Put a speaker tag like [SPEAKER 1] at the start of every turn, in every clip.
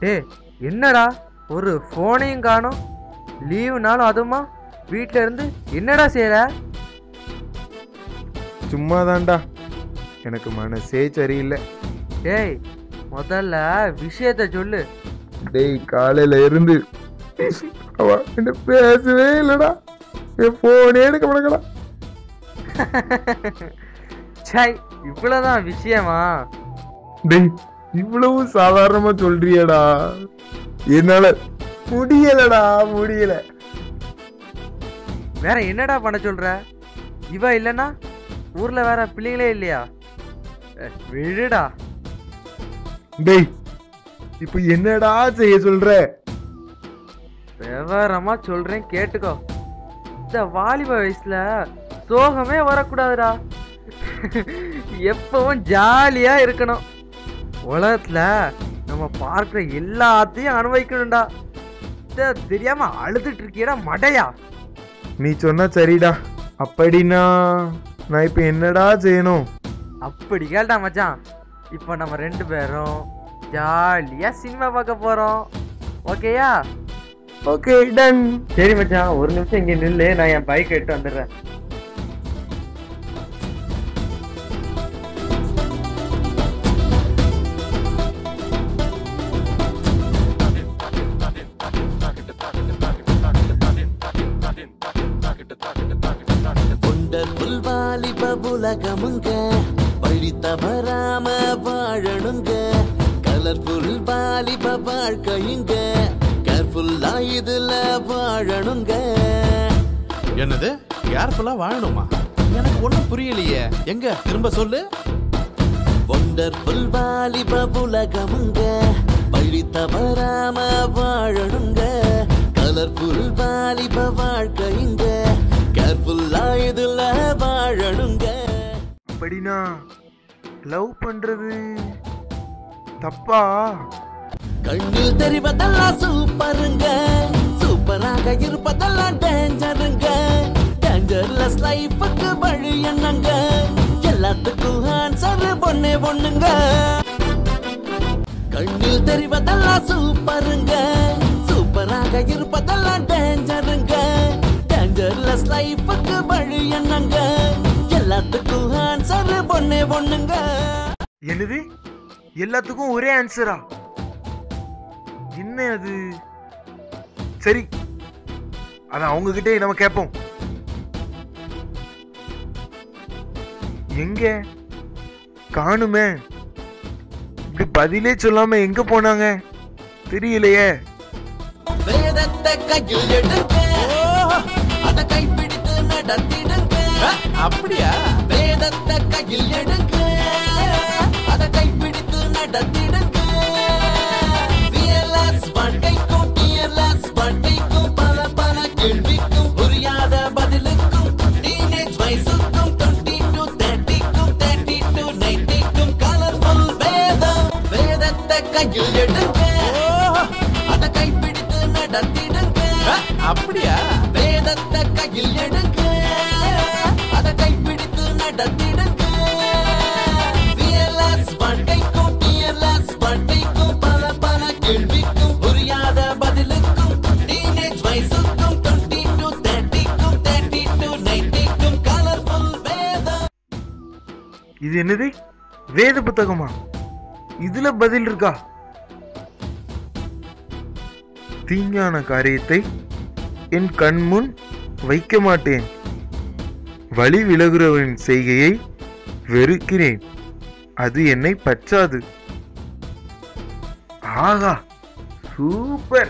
[SPEAKER 1] டேய் என்னடா ஒரு ஃபோனையும் காணோம் லீவுனாலும் அதுவுமா வீட்டில் இருந்து என்னடா செய்கிற
[SPEAKER 2] சும்மாதான்டா எனக்கு மனசே சரியில்லை
[SPEAKER 1] டேய் முதல்ல விஷயத்த சொல்லு
[SPEAKER 2] டேய் காலையில இருந்து அவ என்ன பேசவே இல்லடா என் போனே எடுக்க மாட்டேங்கடா
[SPEAKER 1] சை இவ்வளோதான் விஷயமா
[SPEAKER 2] டேய் இவ்வளவு சாதாரணமா சொல்றியடா என்னால முடியலடா முடியல
[SPEAKER 1] வேற என்னடா பண்ண சொல்ற இவ இல்லைன்னா ஊர்ல வேற பிள்ளைங்களே இல்லையா அஹ், விடுடா
[SPEAKER 2] டேய் இப்போ என்னடா செய்ய சொல்ற
[SPEAKER 1] விவரமா சொல்றேன் கேட்டுக்கோ இந்த வாலிப வயசுல சோகமே வரக்கூடாதுடா எப்பவும் ஜாலியா இருக்கணும் உலகத்துல நம்ம பார்க்குற எல்லாத்தையும் அனுபவிக்கணும்டா இத தெரியாம அழுதுட்டு இருக்கியடா மடையா
[SPEAKER 2] நீ சொன்னா சரிடா அப்படின்னா நான் இப்போ என்னடா செய்யணும்
[SPEAKER 1] அப்படி கேள்டா மச்சான் இப்போ நம்ம ரெண்டு பேரும் ஜாலியா சினிமா பார்க்க போறோம் ஓகேயா
[SPEAKER 2] ஓகே டன்
[SPEAKER 1] சரி மச்சான் ஒரு நிமிஷம் இங்க நில்லு நான் என் பைக் எடுத்து வந்துடுறேன்
[SPEAKER 3] ஒண்டர்ஃபுல் வாலிப உலகமுங்க வழி தவறாம வாழணுங்க கலர்ஃபுல் வாலிப வாழ்க்கையுங்க கேர்ஃபுல்லா இதுல வாழணுங்க
[SPEAKER 4] என்னது கேர்ஃபுல்லா வாழணுமா எனக்கு ஒண்ணும் புரியலையே எங்க திரும்ப சொல்லு
[SPEAKER 3] ஒண்டர்ஃபுல் வாலிப உலகமுங்க வழி தவறாம வாழணுங்க கலர்ஃபுல் வாலிப வாழ்க்கையுங்க கேர்ஃபுல்லா இதுல வாழணுங்க
[SPEAKER 2] அப்படின்னா லவ் பண்றது தப்பா
[SPEAKER 3] கண்ணில் தெரிவதெல்லாம் சூப்பருங்க சூப்பராக இருப்பதெல்லாம் டேஞ்சருங்க டேஞ்சர்லெஸ் லைஃபுக்கு வழி என்னங்க எல்லாத்துக்கும் ஆன்சர் பொண்ணே பொண்ணுங்க கண்ணில் தெரிவதெல்லாம் சூப்பருங்க சூப்பராக இருப்பதெல்லாம் டேஞ்சருங்க டேஞ்சர்லெஸ் லைஃபுக்கு வழி என்னங்க எல்லாத்துக்கும் ஆன்சர் பொண்ணே பொண்ணுங்க
[SPEAKER 2] என்னது எல்லாத்துக்கும் ஒரே ஆன்சரா என்ன அது சரி அத அவங்க கிட்டே நம்ம கேட்போம் எங்க காணுமே இப்படி பதிலே சொல்லாம எங்க போனாங்க தெரியலையே
[SPEAKER 3] வேதத்தை கையில் எடுங்க அத கைப்பிடித்து நடத்திடுங்க
[SPEAKER 4] அப்படியா
[SPEAKER 3] வேதத்தை கையில் எடுங்க அத கைப்பிடித்து நடத்திடுங்க Fearless வாழ்க்கைக்கும் fearless வாழ்க்கைக்கும் பல பல கேள்விக்கும் புரியாத பதிலுக்கும் teenage வயசுக்கும் 20 to 30 க்கும் 30 to 90 க்கும் colourful வேதம் வேதத்தை கையில் எடுங்க அத கைப்பிடித்து நடத்திடுங்க
[SPEAKER 4] அப்படியா
[SPEAKER 3] வேதத்தை கையில் எடுங்க அத கைப்பிடித்து நடத்திடுங்க Fearless வாழ்க்கைக்கும் fearless வாழ்க்கைக்கும் பல பல கேள்விக்கும் புரியாத பதிலுக்கும் teenage வயசுக்கும் 20 to 30 க்கும் 30 to 90 க்கும் colourful வேதம்
[SPEAKER 2] இது என்னது வேத புத்தகமா இதுல பதில் இருக்கா தீங்கான காரியத்தை என் கண்முன் வைக்க மாட்டேன் வழி விலகுறவனின் செய்கையை வெறுக்கிறேன் அது என்னை பற்றாது ஆகா சூப்பர்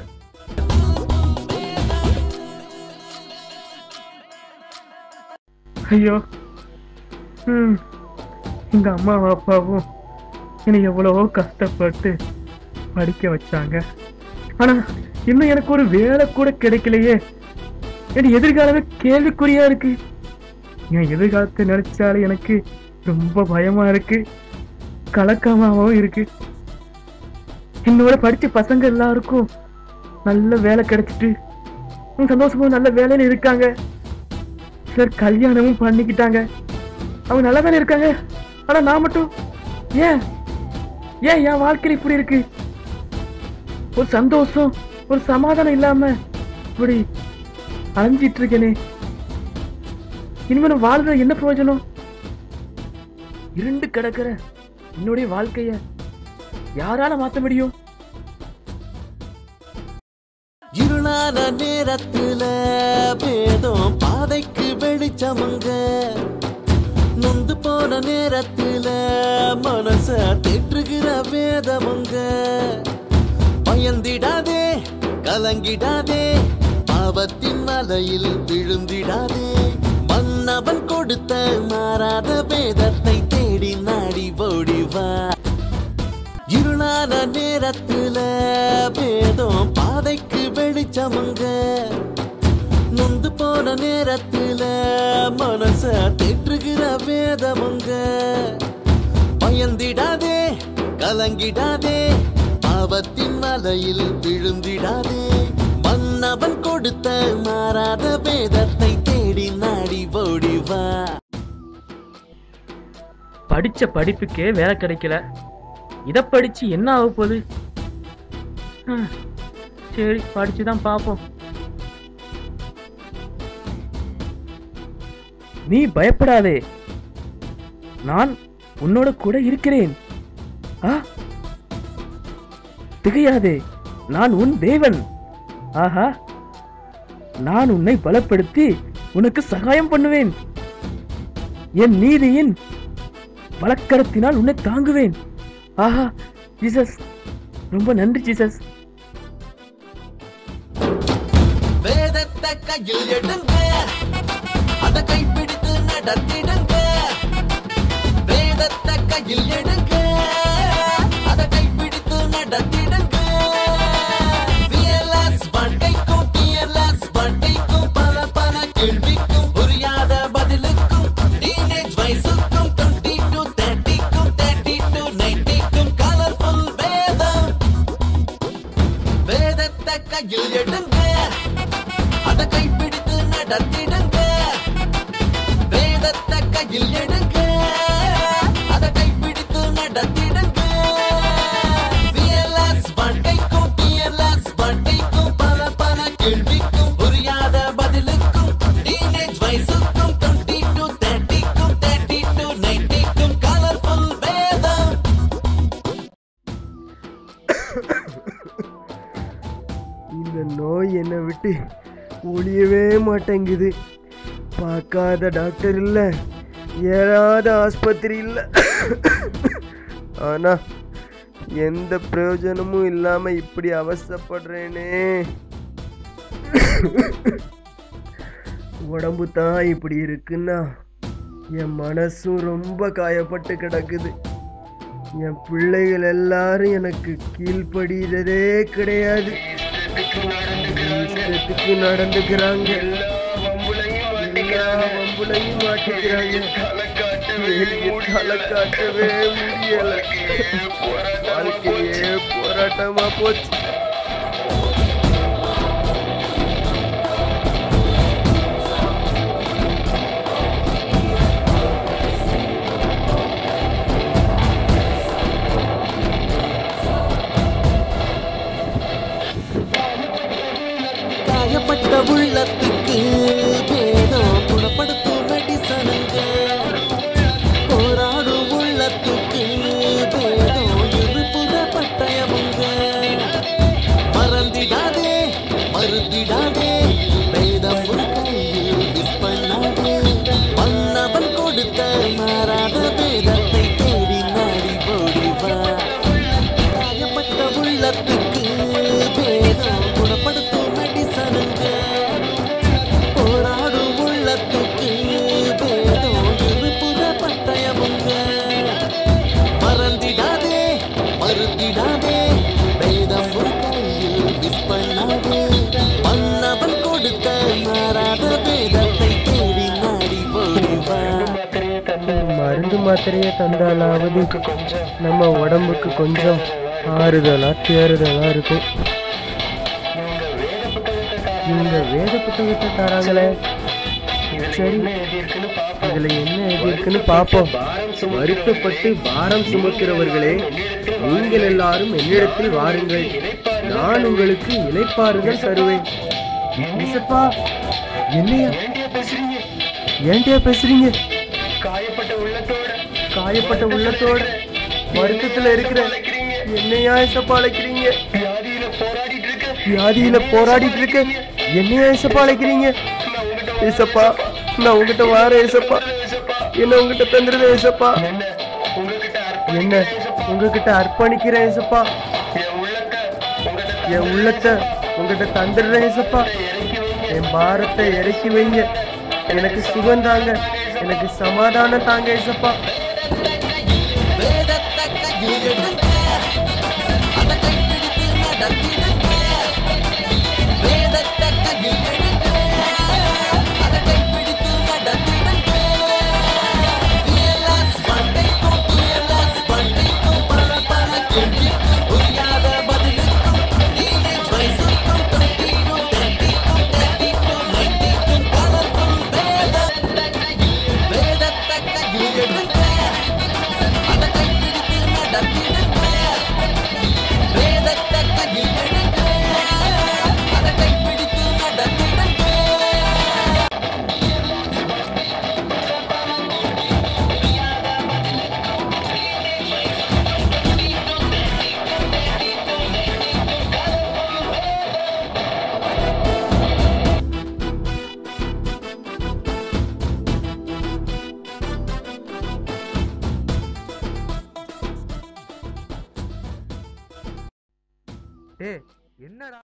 [SPEAKER 5] ஐயோ ம் எங்கள் அம்மாவும் அப்பாவும் என்னை எவ்வளவோ கஷ்டப்பட்டு படிக்க வச்சாங்க ஆனால் இன்னும் எனக்கு ஒரு வேலை கூட கிடைக்கலையே என் எதிர்காலமே கேள்விக்குறியா இருக்கு என் எதிர்காலத்தை நினைச்சாலே எனக்கு ரொம்ப பயமா இருக்கு கலக்கமாகவும் இருக்கு என்னோட படிச்ச பசங்க எல்லாருக்கும் நல்ல வேலை கிடைச்சிட்டு அவங்க சந்தோஷமா நல்ல வேலையில இருக்காங்க சிலர் கல்யாணமும் பண்ணிக்கிட்டாங்க அவங்க நல்லா தானே இருக்காங்க ஆனா நான் மட்டும் ஏன் ஏன் என் வாழ்க்கையில இப்படி இருக்கு ஒரு சந்தோஷம் ஒரு சமாதானம் இல்லாம இப்படி அலைஞ்சிட்டு இருக்கேனே இனிமே நான் வாழ்ற என்ன பிரயோஜனம் இருண்டு கிடக்கிற என்னுடைய வாழ்க்கைய யாரால மாத்த முடியும்
[SPEAKER 3] இருளான நேரத்துல வேதம் பாதைக்கு வெளிச்சமங்க நொந்து போன நேரத்துல மனச தேற்றுகிற வேதமங்க பயந்திடாதே கலங்கிடாதே பாவத்தின் மலையில் விழுந்திடாதே மன்னவன் கொடுத்த மாறாத வேதத்தை தேடி நாடி ஓடி வா இருளான நேரத்துல வேதம் பாதைக்கு வெளிச்சமங்க நொந்து போன நேரத்துல மனச தேற்றுகிற வேதமங்க பயந்திடாதே கலங்கிடாதே பாவத்தின் மலையில் விழுந்திடாதே மன்னவன் கொடுத்த மாறாத வேதத்தை தேடி நாடி ஓடி வா
[SPEAKER 5] படிச்ச படிப்புக்கே வேலை கிடைக்கல இத படிச்சு என்ன ஆக போகுது ஹம், சரி படிச்சுதான் பாப்போம் நீ பயப்படாதே நான் உன்னோட கூட இருக்கிறேன் ஆ திகையாதே நான் உன் தேவன் ஆஹா நான் உன்னை பலப்படுத்தி உனக்கு சகாயம் பண்ணுவேன் என் நீதியின் வழக்கரத்தினால் உன்னை தாங்குவேன் ஆஹா ஜீசஸ் ரொம்ப நன்றி ஜீசஸ்
[SPEAKER 3] வேதத்தை கையில் எடுங்க அத கைப்பிடித்து நடத்திடுங்க வேதத்தை கையில் எடுங்க அத கைப்பிடித்து நடத்திடுங்க VLS வண்டைக்கும் TLS வண்டைக்கும் பல பல கேள்விக்கும் புரியாத பதிலுக்கும் டீனேஜ் வயசுக்கும் 20 to 30 க்கும் 30 to 90 க்கும் கலர்ஃபுல் வேதம் வேதத்தை கையில் எடுங்க அத கைப்பிடித்து நடத்திடுங்க வேதத்தை கையில் எடுங்க அத கைப்பிடித்து நடத்திடுங்க VLS வண்டைக்கும் TLS வண்டைக்கும் பல பல கேள்விக்கும் புரியாத பதிலுக்கும் டீனேஜ் வயசுக்கும் 20 to 30 க்கும் 30 to 90 க்கும் கலர்ஃபுல் வேதம்
[SPEAKER 6] இந்த நோய் என்னை விட்டு ஒழியவே மாட்டேங்குது பார்க்காத டாக்டர் இல்லை ஏறாத ஆஸ்பத்திரி இல்லை ஆனா எந்த பிரயோஜனமும் இல்லாம இப்படி அவஸ்தைப்படுறேனே உடம்பு தான் இப்படி இருக்குன்னா என் மனசும் ரொம்ப காயப்பட்டு கிடக்குது என் பிள்ளைகள் எல்லாரும் எனக்கு கீழ்ப்படியதே கிடையாது இஷ்டத்துக்கு நடந்துக்கிறாங்க எல்லா வம்புலையும் மாட்டிக்கிறாங்க வெளியே தலை காட்டவே முடியல வாழ்க்கையே போராட்டமா போச்சு
[SPEAKER 3] காயப்பட்ட உள்ளத்துக்கு வேதம் குணப்படுத்தும் மெடிசனுங்க போராடும் உள்ளத்துக்கு வேதம் இருப்புத பட்டயமுங்க மறந்திடாதே மறுத்திடாதே வேதம் உன் கையில் மிஸ் பண்ணாதே மன்னவன் கொடுத்த மாறாத வேதத்தை தேடி நாடி ஓடி வா காயப்பட்ட உள்ளத்துக்கு வேதம் குணப்படுத்தும் மெடிசனுங்க போராடும் உள்ளத்துக்கு வேதம் இருப்புத பட்டயமுங்க மறந்திடாதே மறுத்திடாதே வேதம் உன் கையில் மிஸ் பண்ணாதே மன்னவன் கொடுத்த மாறாத வேதத்தை தேடி நாடி ஓடிவா
[SPEAKER 6] மருந்து மாத்திரையை தந்தாலாவது நம்ம உடம்புக்கு கொஞ்சம் ஆறுதலா தேறுதலா இருக்கும் இவங்க வேத புத்தகத்தை தராங்களே சரி இதுல என்ன எழுதியிருக்குன்னு பார்ப்போம் வருத்தப்பட்டு பாரம் சுமக்கிறவர்களே நீங்கள் எல்லாரும் என்னிடத்தில் வாருங்கள் நான் உங்களுக்கு இலைப்பாறுதல் தருவேன் இசப்பா என்னையா ஏன்டியா பேசுறீங்க
[SPEAKER 5] காயப்பட்ட உள்ளத்தோட
[SPEAKER 6] காயப்பட்ட உள்ளத்தோட வருத்தத்துல இருக்கிற என்னையா இசப்பா அழைக்கிறீங்க
[SPEAKER 5] வியாதியில போராடிட்டு இருக்க
[SPEAKER 6] வியாதியில போராடிட்டு இருக்க என்னையா இசப்பா அழைக்கிறீங்க ஏசப்பா நான் உங்ககிட்ட வாரேன் ஏசப்பா என்ன உங்ககிட்ட தந்துருதேன் ஏசப்பா
[SPEAKER 5] என்ன உங்ககிட்ட
[SPEAKER 6] என்ன உங்ககிட்ட அர்ப்பணிக்கிறேன் ஏசப்பா
[SPEAKER 5] என் உள்ளத்தை உங்ககிட்ட
[SPEAKER 6] என் உள்ளத்தை உங்ககிட்ட தந்துடுறேன் ஏசப்பா என் பாரத்தை இறக்கி வைங்க எனக்கு சுகம் தாங்க எனக்கு சமாதானம் தாங்க ஏசப்பா
[SPEAKER 3] வேதத்தை கையில் எடுங்க அதை கைப்பிடித்து நடத்திடுங்க வேதத்தை கையில் எடுங்க அதை கைப்பிடித்து நடத்திடுங்க பிஎல்எஸ் பண்டைக்கும் பிஎல்எஸ் பண்டைக்கும் பல பல கேள்விக்கும் புரியாத பதிலுக்கும் டீனேஜ் வயசுக்கும் டுவெண்ட்டிக்கும் தேர்ட்டிக்கும் தேர்ட்டிக்கும் நைன்ட்டிக்கும் பலருக்கும் வேதத்தை கையில் வேதத்தை கையில் எடுங்க அதை கைப்பிடித்து நடத்திடுங்க வேதத்தை கையில் எடுங்க அதை கைப்பிடித்து நடத்திடுங்க
[SPEAKER 1] டேய் என்னடா